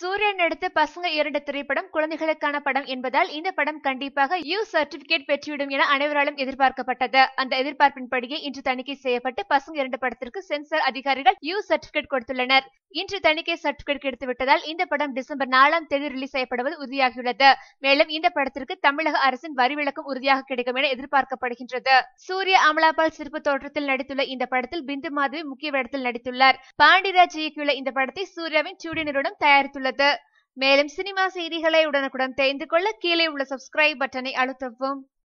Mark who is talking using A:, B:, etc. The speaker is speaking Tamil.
A: சூர்யா நடித்த பசங்க இரண்டு திரைப்படம் குழந்தைகளுக்கான படம் என்பதால் இந்த படம் கண்டிப்பாக யூ சர்டிபிகேட் பெற்றுவிடும் என அனைவராலும் எதிர்பார்க்கப்பட்டது அந்த எதிர்பார்ப்பின்படியே இன்று தணிக்கை செய்யப்பட்டு பசங்க இரண்டு படத்திற்கு சென்சார் அதிகாரிகள் யூ சர்டிபிகேட் கொடுத்துள்ளனர் இன்று தணிக்கை சர்டிபிகேட் கிடைத்துவிட்டதால் இந்த படம் டிசம்பர் நாலாம் தேதி ரிலீஸ் செய்யப்படுவது உறுதியாகியுள்ளது மேலும் இந்த படத்திற்கு தமிழக அரசின் வரி விலக்கும் உறுதியாக கிடைக்கும் என எதிர்பார்க்கப்படுகின்றது சூர்யா அமலாபால் சிறப்பு தோற்றத்தில் நடித்துள்ள இந்த படத்தில் பிந்து மாதவி முக்கிய வேடத்தில் நடித்துள்ளார் பாண்டிராஜ் இயக்கியுள்ள இந்த படத்தை சூர்யாவின் டூடி நிறுவனம் தயாரித்துள்ளது மேலும் சினிமா செய்திகளை உடனுக்குடன் தெரிந்து கொள்ள கீழே உள்ள சப்ஸ்கிரைப் பட்டனை அழுத்தவும்